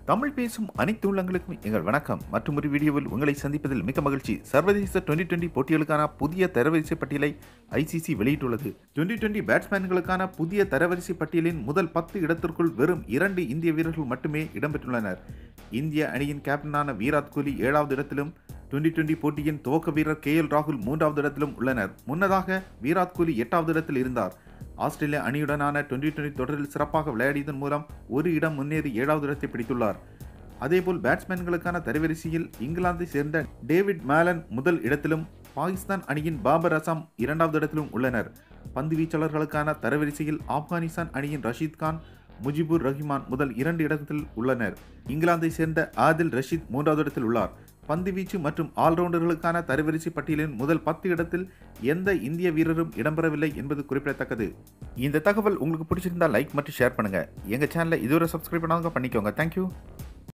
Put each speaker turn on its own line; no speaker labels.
தமிழ் பேசும் அனைத்து உள்ளங்களுக்கும் எங்கள் வணக்கம் மற்றும் ஒரு வீடியோவில் உங்களை சந்திப்பதில் மிக்க மகிழ்ச்சி சர்வதேச டுவெண்டி டுவெண்டி போட்டிகளுக்கான புதிய தரவரிசை பட்டியலை ஐசிசி வெளியிட்டுள்ளது டுவெண்டி டுவெண்டி பேட்ஸ்மேன்களுக்கான புதிய தரவரிசை பட்டியலின் முதல் பத்து இடத்திற்குள் வெறும் இரண்டு இந்திய வீரர்கள் மட்டுமே இடம்பெற்றுள்ளனர் இந்திய அணியின் கேப்டனான விராட் கோலி ஏழாவது இடத்திலும் டுவெண்டி டுவெண்டி போட்டியின் துவக்க வீரர் கே எல் ராகுல் மூன்றாவது இடத்திலும் உள்ளனர் முன்னதாக விராட் கோலி எட்டாவது இடத்தில் இருந்தார் ஆஸ்திரேலிய அணியுடனான டுவெண்டி டுவெண்டி தொடரில் சிறப்பாக விளையாடியதன் மூலம் ஒரு இடம் முன்னேறி ஏழாவது இடத்தை பிடித்துள்ளார் அதேபோல் பேட்ஸ்மேன்களுக்கான தரவரிசையில் இங்கிலாந்தை சேர்ந்த டேவிட் மேலன் முதல் இடத்திலும் பாகிஸ்தான் அணியின் பாபர் அசாம் இரண்டாவது இடத்திலும் உள்ளனர் பந்து வீச்சாளர்களுக்கான தரவரிசையில் ஆப்கானிஸ்தான் அணியின் ரஷீத் கான் முஜிபுர் ரஹிமான் முதல் இரண்டு இடத்தில் உள்ளனர் இங்கிலாந்தை சேர்ந்த ஆதில் ரஷீத் மூன்றாவது இடத்தில் உள்ளார் பந்து வீச்சு மற்றும் ஆல்ரவுண்டர்களுக்கான தரவரிசை பட்டியலின் முதல் பத்து இடத்தில் எந்த இந்திய வீரரும் இடம்பெறவில்லை என்பது குறிப்பிடத்தக்கது இந்த தகவல் உங்களுக்கு பிடிச்சிருந்தா லைக் மற்றும் ஷேர் பண்ணுங்க எங்க சேனலை இதுவரை சப்ஸ்கிரைப் பண்ணாங்க பண்ணிக்கோங்க தேங்க்யூ